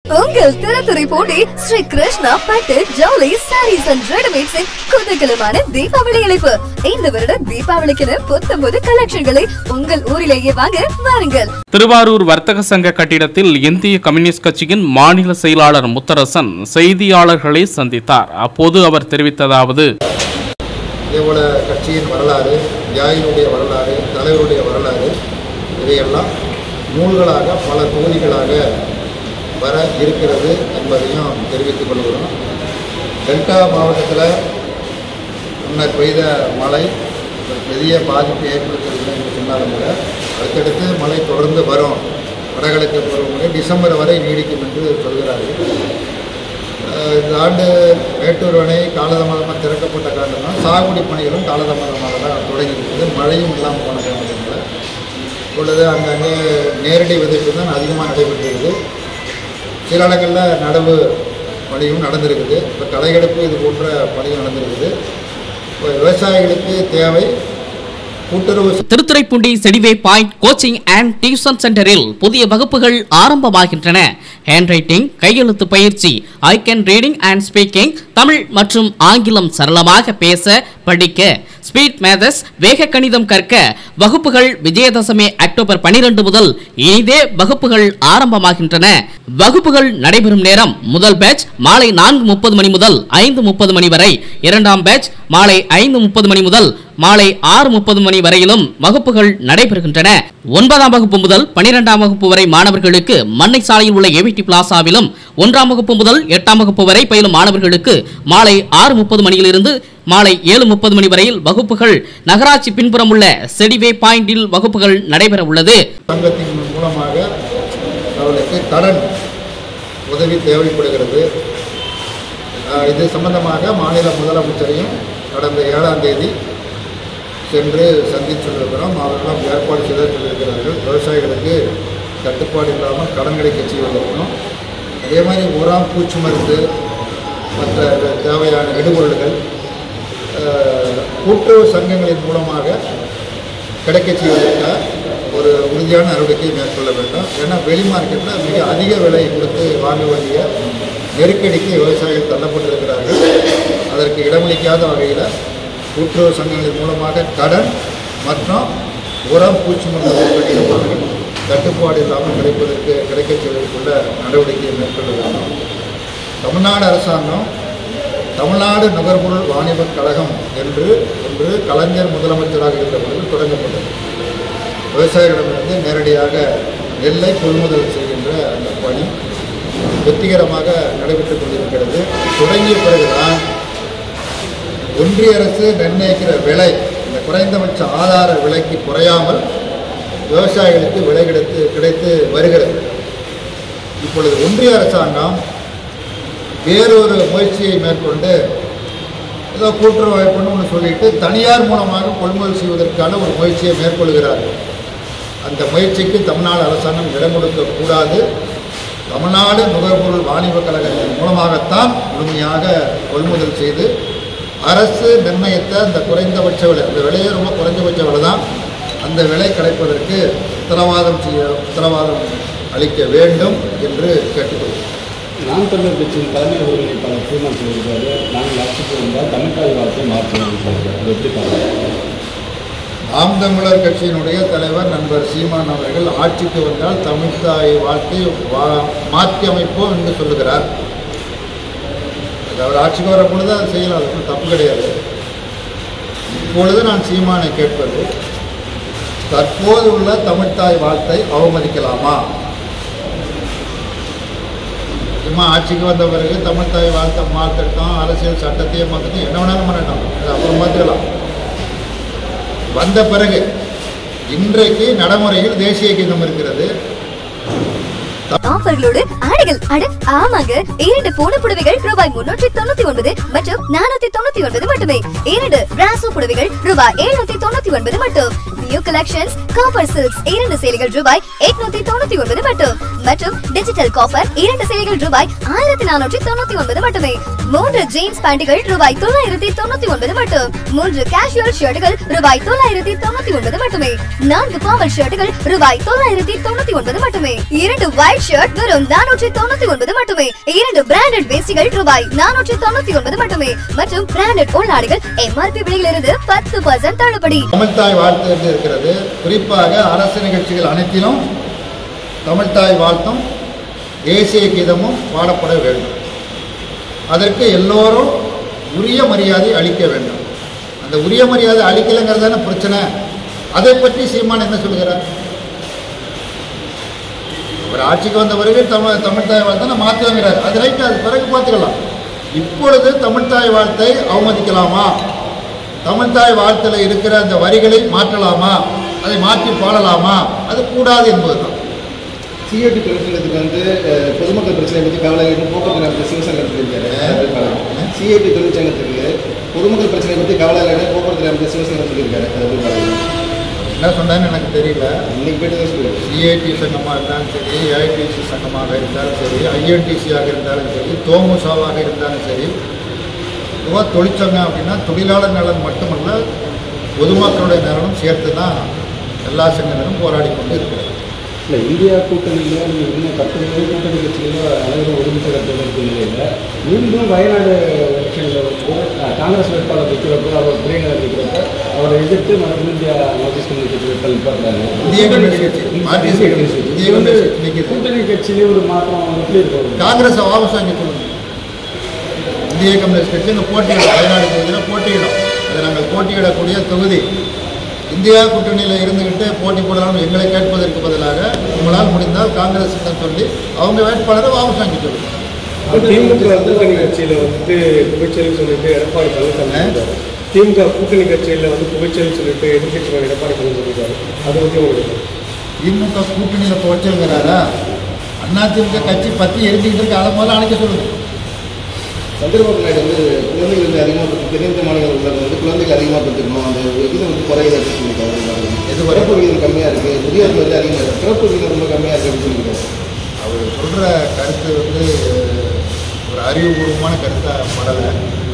உங்கள் திறத்துறை போட்டி ஸ்ரீ கிருஷ்ணா பட்டு ஜவுளி சாரீஸ் அண்ட் ரெடிமேட்ஸின் குதூகலமான தீபாவளி அழைப்பு இந்த வருட தீபாவளிக்கென புத்தம்பது கலெக்ஷன்களை உங்கள் ஊரிலேயே வாங்க வாருங்கள் திருவாரூர் வர்த்தக சங்க கட்டிடத்தில் இந்திய கம்யூனிஸ்ட் கட்சியின் மாநில செயலாளர் முத்தரசன் செய்தியாளர்களை சந்தித்தார் அப்போது அவர் தெரிவித்ததாவது இதேபோல கட்சியின் வரலாறு தியாகினுடைய வரலாறு தலைவருடைய வரலாறு இவையெல்லாம் நூல்களாக பல தொகுதிகளாக வர இருக்கிறது என்பதையும் தெரிவித்துக் கொள்கிறோம் டெல்டா மாவட்டத்தில் முன்னர் பெய்த மழை ஒரு பெரிய பாதிப்பை ஏற்படுத்தவில்லை என்று சொன்னாலும் கூட அடுத்தடுத்து மழை தொடர்ந்து வரும் வடகிழக்கு பருவமழை டிசம்பர் வரை நீடிக்கும் என்று சொல்கிறார்கள் அஹ் இந்த ஆண்டு மேட்டூர் அணை காலதாமதமாக திறக்கப்பட்ட காரணமாக சாகுபடி பணிகளும் காலதாமதமாக தான் தொடங்கியிருக்குது மழையும் இல்லாமல் போன காரணத்தில் இப்பொழுது அங்கங்கே நேரடி விதைப்பு தான் அதிகமாக நடைபெற்றிருக்குது சில இடங்களில் நடவு பணியும் நடந்திருக்குது இப்போ களைகெடுப்பு இது போன்ற பணியும் நடந்திருக்குது இப்போ விவசாயிகளுக்கு தேவை கூட்டுறவு திருத்துறைப்பூண்டி செடிவே பாயிண்ட் கோச்சிங் அண்ட் டியூஷன் சென்டரில் புதிய வகுப்புகள் ஆரம்பமாகின்றன ஹேண்ட் ரைட்டிங் கையெழுத்து பயிற்சி I can reading and speaking Tamil மற்றும் ஆங்கிலம் சரளமாக பேச படிக்க ஸ்பீட் மேதஸ் வேக கணிதம் கற்க வகுப்புகள் விஜயதசமி அக்டோபர் 12 முதல் இனிதே வகுப்புகள் ஆரம்பமாகின்றன வகுப்புகள் நடைபெறும் நேரம் முதல் பேட்ச் மாலை நான்கு முப்பது மணி முதல் ஐந்து முப்பது மணி வரை இரண்டாம் பேட்ச் மாலை ஐந்து முப்பது மணி முதல் மாலை ஆறு முப்பது மணி வரையிலும் வகுப்புகள் நடைபெறுகின்றன ஒன்பதாம் வகுப்பு முதல் பனிரெண்டாம் வகுப்பு வரை மாணவர்களுக்கு மண்ணை சாலையில் உள்ள ஏவிடி பிளாசாவிலும் ஒன்றாம் வகுப்பு முதல் எட்டாம் வகுப்பு வரை பயிலும் மாணவர்களுக்கு மாலை ஆறு முப்பது மணியிலிருந்து மாலை ஏழு முப்பது மணி வரையில் வகுப்புகள் நகராட்சி பின்புறம் உள்ள செடிவே பாயிண்டில் வகுப்புகள் நடைபெற உள்ளது சங்கத்தின் மூலமாக அவர்களுக்கு கடன் உதவி தேவைப்படுகிறது ஆஹ் இது சம்பந்தமாக மாநில முதலமைச்சரையும் கடந்த ஏழாம் தேதி சென்று சந்திச்சுள்ளிருக்கிறோம் அவர்களும் ஏற்பாடு செய்து சொல்லியிருக்கிறார்கள் விவசாயிகளுக்கு தட்டுப்பாடு இல்லாமல் கடன் கிடைக்க செய்வதற்கும் அதே மாதிரி உரம் பூச்சி மருந்து மற்ற தேவையான இடுபொருள்கள் ஆஹ் கூட்டுறவு சங்கங்களின் மூலமாக கிடைக்க செய்வதற்காக ஒரு உறுதியான நடவடிக்கை மேற்கொள்ள வேண்டும் ஏன்னா வெளி மார்க்கெட்டில் மிக அதிக விலை கொடுத்து வாங்க வேண்டிய நெருக்கடிக்கு விவசாயிகள் தள்ளப்பட்டிருக்கிறார்கள் அதற்கு இடமளிக்காத வகையில் கூட்டுறவு சங்கங்களின் மூலமாக கடன் மற்றும் உரம் பூச்சி மருந்து உற்பத்திகள் தட்டுப்பாடு இல்லாமல் கிடைப்பதற்கு கிடைக்கச் செய்வதற்குள்ள நடவடிக்கையை மேற்கொள்ள வேண்டும் தமிழ்நாடு அரசாங்கம் தமிழ்நாடு நுகர்பொருள் வாணிபக் கழகம் என்று ஒன்று கலைஞர் முதலமைச்சராக இருந்த பொழுது தொடங்கப்பட்டது விவசாயிகளிடமிருந்து நேரடியாக நெல்லை கொள்முதல் செய்கின்ற அந்த பணி வெற்றிகரமாக நடைபெற்றுக் கொண்டிருக்கிறது தொடங்கிய பிறகுதான் ஒன்றிய அரசு நிர்ணயிக்கிற விலை இந்த குறைந்தபட்ச ஆதார விலைக்கு குறையாமல் விவசாயிகளுக்கு விலை கிடைத்து கிடைத்து வருகிறது இப்பொழுது ஒன்றிய அரசாங்கம் வேறொரு முயற்சியை மேற்கொண்டு ஏதோ கூட்டுறவு வாய்ப்புன்னு ஒன்று சொல்லிட்டு தனியார் மூலமாக கொள்முதல் செய்வதற்கான ஒரு முயற்சியை மேற்கொள்கிறார்கள் அந்த முயற்சிக்கு தமிழ்நாடு அரசாங்கம் இடம் கொடுக்கக்கூடாது தமிழ்நாடு நுகர்பொருள் வாணிபக் கழகத்தின் மூலமாகத்தான் முழுமையாக கொள்முதல் செய்து அரசு நிர்ணயித்த அந்த குறைந்தபட்ச விலை அந்த விலையே ரொம்ப குறைந்தபட்ச விலை தான் அந்த விலை கிடைப்பதற்கு உத்தரவாதம் செய்ய உத்தரவாதம் அளிக்க வேண்டும் என்று கேட்டுக்கொள்கிறேன் நாம் தமிழர் கட்சியின் தலைமை அவர்களை பல தீர்மானம் சொல்லியிருக்காரு நாங்கள் ஆட்சிக்கு வந்தால் தமிழ்தாய் வார்த்தை மாற்றணும் சொல்கிறார் அது எப்படி பார்க்குறோம் நாம் தமிழர் கட்சியினுடைய தலைவர் நண்பர் சீமான் அவர்கள் ஆட்சிக்கு வந்தால் தமிழ்தாய் வாழ்க்கை வா- மாற்றி அமைப்போம் என்று சொல்லுகிறார் அது அவர் ஆட்சிக்கு வர பொழுது அதை செய்யலாம் அது ஒண்ணும் தப்பு கிடையாது இப்பொழுது நான் சீமானை கேட்பது தற்போது உள்ள தமிழ்தாய் வாழ்த்தை அவமதிக்கலாமா சும்மா ஆட்சிக்கு வந்த பிறகு தமிழ்தாய் வாழ்த்தை மாற்றட்டும் அரசியல் சட்டத்தையே மாற்றட்டும் என்ன வேணாலும் பண்ணட்டும் அது அப்புறம் மாற்றிக்கலாம் வந்த பிறகு இன்றைக்கு நடைமுறையில் தேசிய கீதம் இருக்கிறது ஆஃபர்களோடு ஆடைகள் அட ஆமாங்க இரண்டு பூன புடவைகள் ரூபாய் முன்னூற்றி தொண்ணூத்தி ஒன்பது மற்றும் நானூத்தி தொண்ணூத்தி ஒன்பது மட்டுமே இரண்டு பிராசோ புடவைகள் ரூபாய் எழுநூத்தி தொண்ணூத்தி ஒன்பது மட்டும் நியூ கலெக்ஷன்ஸ் காப்பர் சில்க்ஸ் இரண்டு சேலைகள் ரூபாய் எட்நூத்தி தொண்ணூத்தி ஒன்பது மட்டும் மற்றும் டிஜிட்டல் காப்பர் இரண்டு சேலைகள் ரூபாய் ஆயிரத்தி நானூற்றி தொண்ணூத்தி ஒன்பது மட்டுமே மூன்று ஜீன்ஸ் பேண்டுகள் ரூபாய் தொள்ளாயிரத்தி தொண்ணூத்தி ஒன்பது மட்டும் மூன்று கேஷுவல் ஷர்ட்டுகள் ரூபாய் தொள்ளாயிரத்தி தொண்ணூத்தி ஒன்பது மட்டுமே நான்கு ஃபார்மல் ஷர்ட்டுகள் ரூபாய் தொள்ளாயிரத்தி தொண்ணூத்தி ஒன்பது மட்டுமே இரண்டு ஒயிட் ஷர்ட் வெறும் நானூற்றி தொண்ணூத்தி ஒன்பது மட்டுமே இரண்டு பிராண்டட் வேஷ்டிகள் ரூபாய் நானூற்றி தொண்ணூத்தி ஒன்பது மட்டுமே மற்றும் பிராண்டட் உள்நாடுகள் எம்ஆர்பி விலையிலிருந்து பத்து பர்சன்ட் தள்ளுபடி தமிழ்தாய் வாழ்த்து என்று இருக்கிறது குறிப்பாக அரசு நிகழ்ச்சிகள் அனைத்திலும் தமிழ்தாய் வாழ்த்தும் தேசிய கீதமும் பாடப்பட வேண்டும் அதற்கு எல்லோரும் உரிய மரியாதை அளிக்க வேண்டும் அந்த உரிய மரியாதை அளிக்கலைங்கிறது தானே பிரச்சனை அதை பற்றி சீமான் என்ன சொல்கிறார் அவர் ஆட்சிக்கு வந்த பிறகு தமிழ் தமிழ்தாய் வாழ்த்தை மாற்றி வாங்கிறார் அது ரைட்டு அது பிறகு பார்த்துக்கலாம் இப்பொழுது தமிழ்தாய் வாழ்த்தை அவமதிக்கலாமா தமிழ்தாய் வாழ்த்தில் இருக்கிற அந்த வரிகளை மாற்றலாமா அதை மாற்றி பாடலாமா அது கூடாது என்பதுதான் சிஓடி தொழிற்சங்கத்துக்கு வந்து அஹ், பொதுமக்கள் பிரச்சனை பற்றி கவலை இருக்கு போக்குவரத்து நேரத்தில் சிவசங்கர் சொல்லியிருக்காரு சிஐடி தொழிற்சங்கத்துக்கு பொதுமக்கள் பிரச்சனை பற்றி கவலை இல்லைன்னு போக்குவரத்து நேரத்தில் சிவசங்கர் சொல்லியிருக்காரு அது எப்படி பாருங்க என்ன சொன்னான்னு எனக்கு தெரியல இன்னைக்கு போயிட்டு தான் சொல்லுவாங்க சிஐடி சங்கமாக இருந்தாலும் சரி ஏஐடிசி சங்கமாக இருந்தாலும் சரி ஐஎன்டிசியாக இருந்தாலும் சரி தோமுசாவாக இருந்தாலும் சரி பொதுவாக தொழிற்சங்கம் அப்படின்னா தொழிலாளர் நலன் மட்டுமல்ல பொதுமக்களுடைய நலனும் சேர்த்து தான் எல்லா சங்கங்களும் போராடி கொண்டு இருக்கிறது இல்லை இந்தியா கூட்டணியில் நீங்கள் இன்னும் கட்டுரையோ கூட்டணி கட்சிகளோ அனைவரும் ஒருமித்த கருத்தில் இருக்க நிலையில் மீண்டும் வயநாடு எலெக்ஷனில் வந்து அஹ், காங்கிரஸ் வேட்பாளர் நிற்கிறப்போ அவர் பிரியங்கரன் நிற்கிறப்ப அவரை எதிர்த்து மறுபடியும் இந்தியா மார்க்சிஸ்ட் கம்யூனிஸ்ட் கட்சி வேட்பாளர் நிற்பாட்டுறாங்க இந்திய கம்யூனிஸ்ட் கட்சி மார்க்சிஸ்ட் கம்யூனிஸ்ட் கட்சி, இந்திய வந்து கம்யூனிஸ்ட் கட்சி நிற்கிது கூட்டணி கட்சியிலே ஒரு மாற்றம் எப்படி இருக்கும் காங்கிரஸ் வாபஸ் வாங்கி சொல்லுங்க இந்திய கம்யூனிஸ்ட் கட்சி இங்கே போட்டியிடும் வயநாடு தொகுதியில் போட்டியிடும் அது நாங்கள் போட்டியிடக்கூடிய தொகுதி இந்தியா கூட்டணியில் இருந்துக்கிட்டு போட்டி போடலாம் எங்களை கேட்பதற்கு பதிலாக உங்களால் முடிந்தால் காங்கிரஸ் சொல்லி அவங்க வேட்பாளரை வாபஸ் வாங்கி சொல்லுங்க திமுக கூட்டணி கட்சியில வந்து புகைச்சல் சொல்லிட்டு எடப்பாடி பழனிசாமி சொல்லிட்டாரு திமுக கூட்டணி கட்சியில வந்து புகைச்சல் சொல்லிட்டு எதிர்கட்சி எடப்பாடி பழனிசாமி சொல்லிட்டாரு அதை பத்தி உங்களுக்கு திமுக கூட்டணியில் துவச்சிருக்கிறாரா அதிமுக கட்சி பற்றி எரிஞ்சுக்கிட்டு இருக்கு அதை முதல்ல அணைக்க சொல்லுங்க சந்திரபாபு நாயுடு வந்து குழந்தைகள் வந்து அதிகமாக பெற்று தென்னிந்திய மாநிலங்கள் உள்ளவங்க வந்து குழந்தைகள் அதிகமாக பெற்றுக்கணும் அந்த விகிதம் வந்து குறையுது அப்படின்னு சொல்லியிருக்காரு எது இது குறையுது? பிறப்பு விகிதம் கம்மியாக இருக்குது முதியோர்கள் வந்து அதிகமாக இருக்குது பிறப்பு விகிதம் ரொம்ப கம்மியாக இருக்குது அப்படின்னு சொல்லியிருக்காரு அவர் சொல்கிற கருத்து வந்து ஒரு அறிவுபூர்வமான கருத்தாக படலை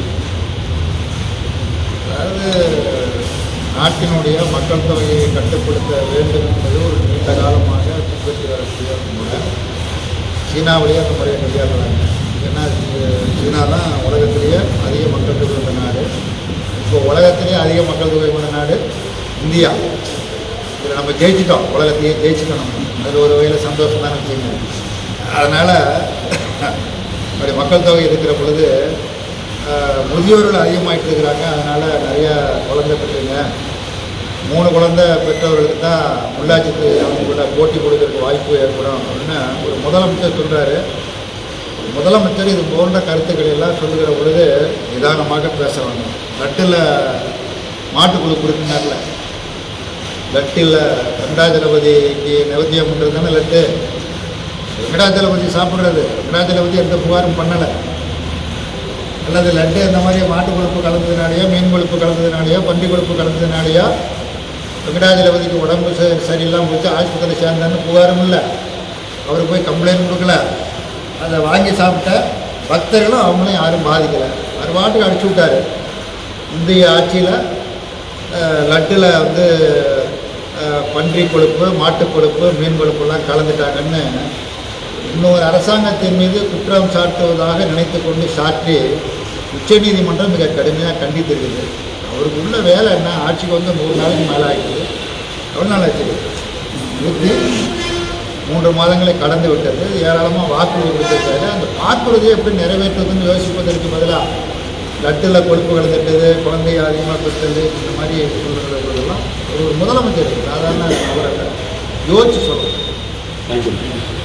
அதாவது நாட்டினுடைய மக்கள் தொகையை கட்டுப்படுத்த வேண்டும் என்பது ஒரு நீண்ட காலமாக பின்பற்றி வரக்கூடிய ஒரு முறை சீனாவிலேயே அந்த முறையை கையாளுறாங்க ஏன்னா இது- சீனா தான் உலகத்திலேயே அதிக மக்கள் தொகை உள்ள நாடு இப்போ உலகத்திலேயே அதிக மக்கள் தொகை உள்ள நாடு இந்தியா இதில் நம்ம ஜெயிச்சிட்டோம் உலகத்தையே ஜெயிச்சிட்டோம் நம்ம அது ஒரு வகையில் சந்தோஷம் தான் வச்சுக்கோங்க அதனால் அப்படி மக்கள் தொகை இருக்கிற பொழுது ஆஹ், முதியோர்கள் அதிகமாகிட்டு இருக்கிறாங்க அதனால் நிறைய குழந்தை பெற்றுங்க மூணு குழந்தை பெற்றவர்களுக்கு தான் உள்ளாட்சி அவங்க போட்டி கொடுக்கறதுக்கு வாய்ப்பு ஏற்படும் அப்படின்னு ஒரு முதலமைச்சர் சொல்கிறாரு முதலமைச்சர் இது போன்ற கருத்துக்களை எல்லாம் சொல்லுகிற பொழுது நிதானமாக பேச வேண்டும் லட்டில் மாட்டுக்குழு கொடுக்குனார்ல லட்டில் வெங்கடாஜலபதிக்கு நைவேத்தியம் பண்ணுறது தானே லட்டு வெங்கடாஜலபதி சாப்பிட்றது வெங்கடாஜலபதி எந்த புகாரும் பண்ணலை அல்லது லட்டு இந்த மாதிரி மாட்டு கொழுப்பு கலந்ததுனாலையோ மீன் கொழுப்பு கலந்ததுனாலையோ பன்றி கொழுப்பு கலந்ததுனாலையோ வெங்கடாஜலபதிக்கு உடம்பு ச- சரியில்லாமல் போச்சு ஆஸ்பத்திரி சேர்ந்தான்னு புகாரும் இல்லை அவர் போய் கம்ப்ளைண்ட் கொடுக்கல அதை வாங்கி சாப்பிட்ட பக்தர்களும் அவங்களையும் யாரும் பாதிக்கலை அவர் பாட்டுக்கு அடிச்சு விட்டாரு இந்திய ஆட்சியில் லட்டில் வந்து அஹ், பன்றி கொழுப்பு மாட்டு கொழுப்பு மீன் கொழுப்புலாம் கலந்துட்டாங்கன்னு இன்னொரு அரசாங்கத்தின் மீது குற்றம் சாட்டுவதாக நினைத்து கொண்டு சாற்றி உச்சநீதிமன்றம் மிக கடுமையாக கண்டித்திருக்குது அவருக்கு உள்ள வேலை என்ன ஆட்சிக்கு வந்து நூறு நாளைக்கு மேலே ஆகிடுது எவ்வளோ நாள் ஆச்சு நூற்றி மூன்று மாதங்களை கடந்து விட்டது ஏராளமாக வாக்குறுதி கொடுத்திருக்காரு அந்த வாக்குறுதியை எப்படி நிறைவேற்றுவதுன்னு யோசிப்பதற்கு பதிலாக லட்டில் கொழுப்பு கலந்துட்டது குழந்தைய அதிகமாக பெற்றது இந்த மாதிரி சொல்கிறதெல்லாம் ஒரு முதலமைச்சர் சாதாரண நபரல்ல யோசிச்சு சொல்கிறேன் தேங்க்யூ மேலும்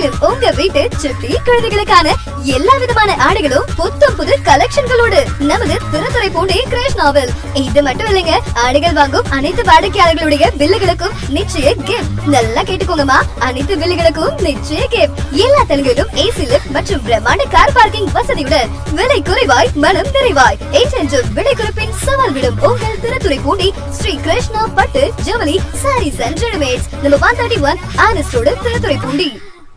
மேலும் உங்க வீட்டு சுட்டி குழந்தைகளுக்கான எல்லா விதமான ஆடைகளும் புத்தம் புது கலெக்ஷன்களோடு நமது திருத்துறைப்பூண்டி கிருஷ்ணாவில் இது மட்டும் இல்லைங்க ஆடைகள் வாங்கும் அனைத்து வாடிக்கையாளர்களுடைய பில்லுகளுக்கும் நிச்சய கிஃப்ட் நல்லா கேட்டுக்கோங்கம்மா அனைத்து பில்லுகளுக்கும் நிச்சய கிஃப்ட் எல்லா தலங்களிலும் ஏசி லிஃப்ட் மற்றும் பிரம்மாண்ட கார் பார்க்கிங் வசதியுடன் விலை குறைவாய் மனம் நிறைவாய் என்றென்றும் விலை குறைப்பின் சவால் விடும் உங்கள் திருத்துறைப்பூண்டி ஸ்ரீ கிருஷ்ணா பட்டு ஜவுளி சாரீஸ் அண்ட் ரெடிமேட்ஸ் நம்ம ஒன் தேர்ட்டி ஒன் ஆனஸ்டோடு திருத்துறைப்பூண்டி